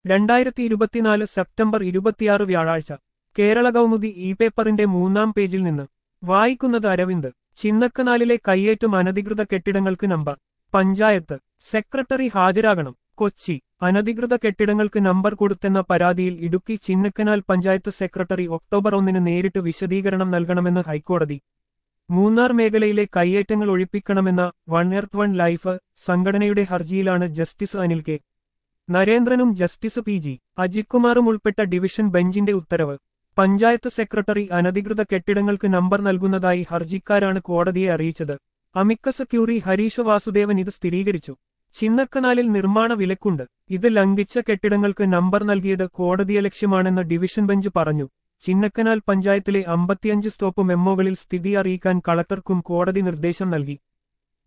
രണ്ടായിരത്തി ഇരുപത്തിനാല് സെപ്റ്റംബർ ഇരുപത്തിയാറ് വ്യാഴാഴ്ച കേരള കൗമുദി ഇ പേപ്പറിന്റെ മൂന്നാം പേജിൽ നിന്ന് വായിക്കുന്നത് അരവിന്ദ് ചിന്നക്കനാലിലെ കയ്യേറ്റം അനധികൃത കെട്ടിടങ്ങൾക്ക് നമ്പർ പഞ്ചായത്ത് സെക്രട്ടറി ഹാജരാകണം കൊച്ചി അനധികൃത കെട്ടിടങ്ങൾക്ക് നമ്പർ കൊടുത്തെന്ന പരാതിയിൽ ഇടുക്കി ചിന്നക്കനാൽ പഞ്ചായത്ത് സെക്രട്ടറി ഒക്ടോബർ ഒന്നിന് നേരിട്ട് വിശദീകരണം നൽകണമെന്ന് ഹൈക്കോടതി മൂന്നാർ മേഖലയിലെ കയ്യേറ്റങ്ങൾ ഒഴിപ്പിക്കണമെന്ന വൺ എർത്ത് വൺ ലൈഫ് സംഘടനയുടെ ഹർജിയിലാണ് ജസ്റ്റിസ് അനിൽ കെ നരേന്ദ്രനും ജസ്റ്റിസ് പി ജി അജിത്കുമാറും ഉൾപ്പെട്ട ഡിവിഷൻ ബെഞ്ചിന്റെ ഉത്തരവ് പഞ്ചായത്ത് സെക്രട്ടറി അനധികൃത കെട്ടിടങ്ങൾക്ക് നമ്പർ നൽകുന്നതായി ഹർജിക്കാരാണ് കോടതിയെ അറിയിച്ചത് അമിക്കസ് ക്യൂറി ഹരീഷ വാസുദേവൻ ഇത് സ്ഥിരീകരിച്ചു ചിന്നക്കനാലിൽ നിർമ്മാണ വിലക്കുണ്ട് ഇത് ലംഘിച്ച കെട്ടിടങ്ങൾക്ക് നമ്പർ നൽകിയത് കോടതിയെ ലക്ഷ്യമാണെന്ന് ഡിവിഷൻ ബെഞ്ച് പറഞ്ഞു ചിന്നക്കനാൽ പഞ്ചായത്തിലെ അമ്പത്തിയഞ്ച് സ്റ്റോപ്പ് മെമ്മോകളിൽ സ്ഥിതി അറിയിക്കാൻ കളക്ടർക്കും കോടതി നിർദ്ദേശം നൽകി